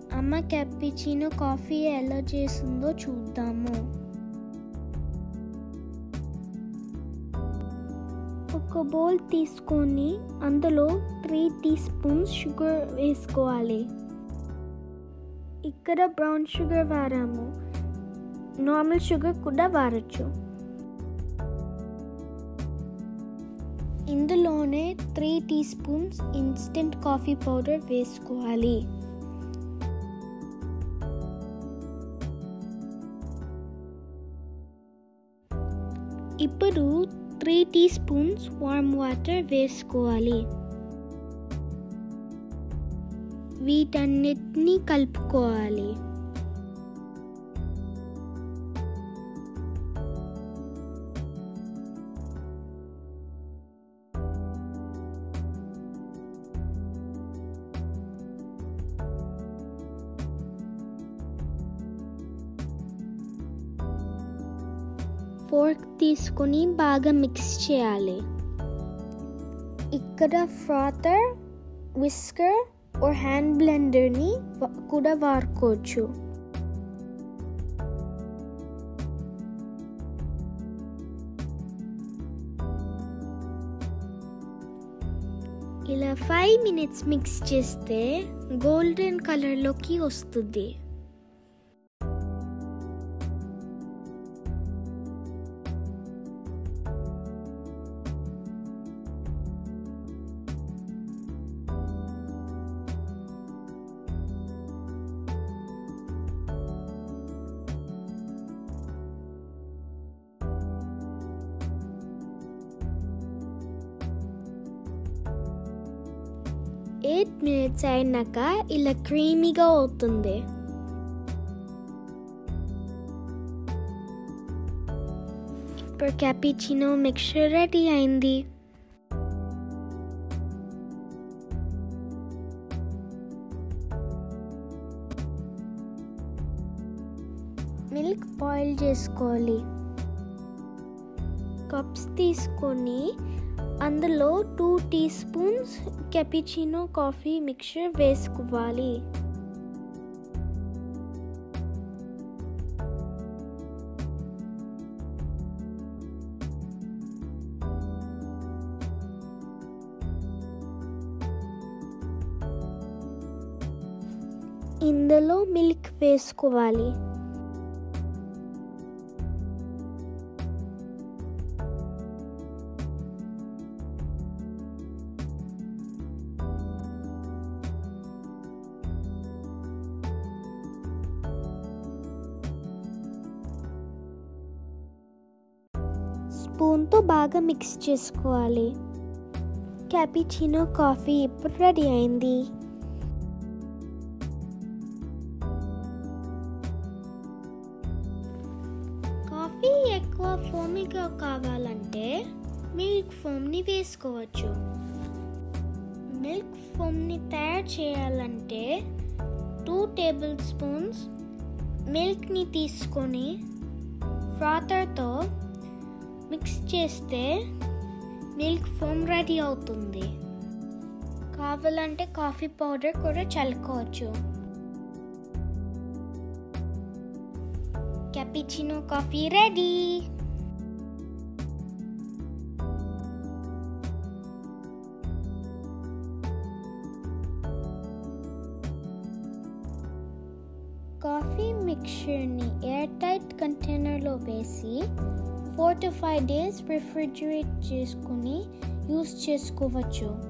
అమ్మ cappuccino coffee ఎలా చేసిందో చూద్దాము ఒక బౌల్ తీసుకొని అందులో త్రీ టీ స్పూన్స్ షుగర్ వేసుకోవాలి ఇక్కడ బ్రౌన్ షుగర్ వాడాము నార్మల్ షుగర్ కూడా వాడచ్చు ఇందులోనే three teaspoons instant coffee powder వేసుకోవాలి ఇప్పుడు three teaspoons warm water వేసుకోవాలి వీటన్నిటిని కలుపుకోవాలి ఫోర్క్ తీసుకొని బాగా మిక్స్ చేయాలి ఇక్కడ ఫ్రాతర్ విస్కర్ ఓర్ హ్యాండ్ బ్లెండర్ని కూడా వాడుకోవచ్చు ఇలా ఫైవ్ మినిట్స్ మిక్స్ చేస్తే గోల్డెన్ కలర్లోకి వస్తుంది ఎయిట్ మినిట్స్ అయినాక ఇలా క్రీమీగా అవుతుంది ఇప్పుడు క్యాపిచినో మిక్చర్ రెడీ అయింది మిల్క్ బాయిల్ చేసుకోవాలి కప్స్ తీసుకొని అందులో two teaspoons కెపిచినో coffee mixture వేసుకోవాలి ఇందులో మిల్క్ వేసుకోవాలి స్పూన్తో బాగా మిక్స్ చేసుకోవాలి క్యాపిచినో కాఫీ ఇప్పుడు రెడీ అయింది కాఫీ ఎక్కువ ఫోమీగా కావాలంటే మిల్క్ ఫోమ్ని వేసుకోవచ్చు మిల్క్ ఫోమ్ని తయారు చేయాలంటే టూ టేబుల్ స్పూన్స్ మిల్క్ని తీసుకొని ఫ్రాతర్తో మిక్స్ చేస్తే మిల్క్ ఫోమ్ రెడీ అవుతుంది కావాలంటే కాఫీ పౌడర్ కూడా చల్లుకోవచ్చు క్యాపిచినో కాఫీ రెడీ కాఫీ మిక్చర్ని ఎయిర్ టైట్ కంటైనర్లో వేసి four to five days refrigerate చేసుకుని యూస్ చేసుకోవచ్చు